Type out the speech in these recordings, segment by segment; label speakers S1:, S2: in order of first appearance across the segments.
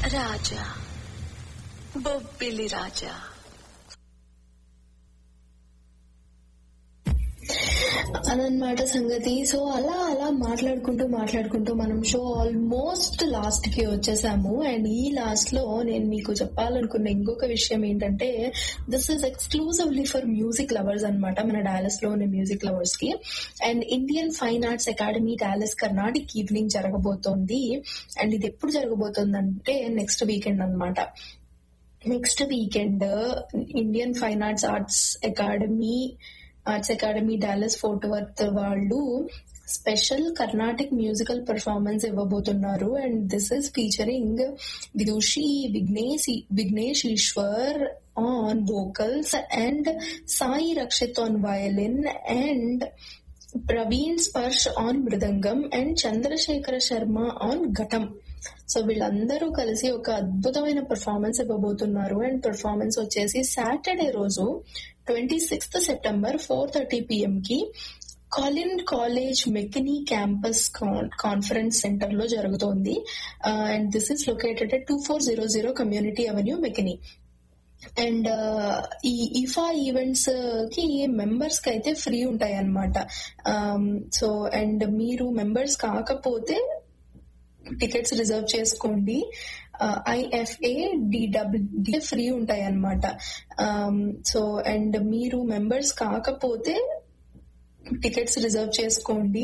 S1: రాజా బొబ్బిలి రాజా
S2: అదనమాట సంగతి సో అలా అలా మాట్లాడుకుంటూ మాట్లాడుకుంటూ మనం షో ఆల్మోస్ట్ లాస్ట్ కి వచ్చేసాము అండ్ ఈ లాస్ట్ లో నేను మీకు చెప్పాలనుకున్న ఇంకొక విషయం ఏంటంటే this is exclusively for music lovers అన్నమాట మన డాలస్ లో ఉన్న మ్యూజిక్ లవర్స్ కి and Indian fine arts academy Dallas Carnatic evening జరగబోతోంది అండ్ ఇది ఎప్పుడు జరగబోతోందంటే నెక్స్ట్ వీకెండ్ అన్నమాట next weekend Indian fine arts arts academy arts academy Dallas Fort Worth వాళ్ళు స్పెషల్ కర్ణాటిక్ మ్యూజికల్ పర్ఫార్మెన్స్ ఇవ్వబోతున్నారు and this is featuring Vidushi Vignesh Vignesh Eshwar on vocals and Sai Rakshith on violin and Praveen Sparsh on mridangam and Chandrasekhara Sharma on ghatam so వీళ్ళందరూ కలిసి ఒక అద్భుతమైన performance ఇవ్వబోతున్నారు and performance వచ్చేసి Saturday రోజు twenty sixth September four thirty PM కి Collin college McKinney campus conference centre లో జరుగుతోంది and this is located two four zero zero community avenue McKinney and ఈ ఇఫా ఈవెంట్స్ కి మెంబర్స్ కి అయితే ఫ్రీ ఉంటాయి అనమాట సో అండ్ మీరు మెంబర్స్ కాకపోతే టికెట్స్ రిజర్వ్ చేసుకోండి ఐఎఫ్ఏ డిడబ్ల్యూ ఫ్రీ ఉంటాయి అనమాట సో అండ్ మీరు మెంబర్స్ కాకపోతే టికెట్స్ రిజర్వ్ చేసుకోండి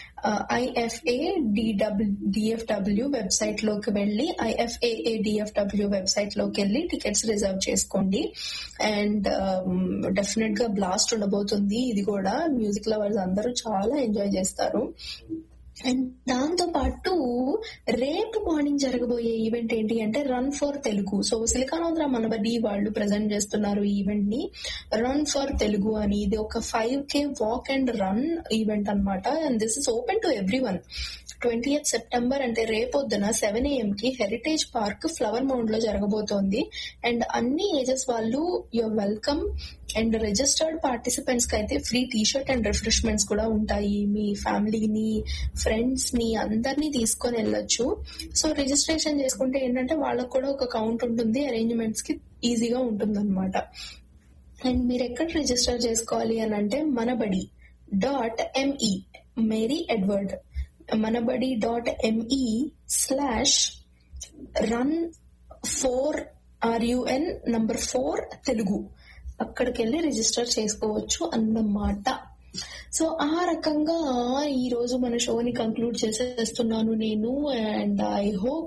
S2: ఐఎఫ్ఏ డిఎఫ్డబ్ల్యూ వెబ్సైట్ లోకి వెళ్ళి ఐఎఫ్ఏఏ డిఎఫ్డబ్ల్యూ వెబ్సైట్ లోకి వెళ్ళి టికెట్స్ రిజర్వ్ చేసుకోండి అండ్ డెఫినెట్ గా బ్లాస్ట్ ఉండబోతుంది ఇది కూడా మ్యూజిక్ లవర్స్ అందరూ చాలా ఎంజాయ్ చేస్తారు అండ్ దాంతో పాటు రేపు మార్నింగ్ జరగబోయే ఈవెంట్ ఏంటి అంటే run for Telugu so Siliconandhra Manabadi వాళ్ళు ప్రజెంట్ చేస్తున్నారు ఈ ఈవెంట్ ని రన్ ఫర్ తెలుగు అని ఇది ఒక five K walk and run event అనమాట and this is open to everyone twenty eighth September అంటే రేపొద్దున సెవెన్ ఏఎం కి హెరిటేజ్ పార్క్ ఫ్లవర్ మౌండ్ లో జరగబోతోంది అండ్ అన్ని ఏజెస్ వాళ్ళు your welcome and registered participants కి అయితే free T shirt and refreshments కూడా ఉంటాయి మీ ఫ్యామిలీని ఫ్రెండ్స్ ని అందరినీ తీసుకొని వెళ్ళొచ్చు సో రిజిస్ట్రేషన్ చేసుకుంటే ఏంటంటే వాళ్ళకు కూడా ఒక కౌంట్ ఉంటుంది అరేంజ్మెంట్స్ కి ఈజీగా ఉంటుంది అనమాట అండ్ మీరు ఎక్కడ రిజిస్టర్ చేసుకోవాలి అని అంటే Manabadi dot ME Mary Edward Manabadi dot ME slash run four RUN number four Telugu అక్కడికి వెళ్ళి రిజిస్టర్ చేసుకోవచ్చు అన్నమాట సో ఆ రకంగా ఈ రోజు మన షోని కంక్లూడ్ చేసేస్తున్నాను నేను అండ్ ఐ హోప్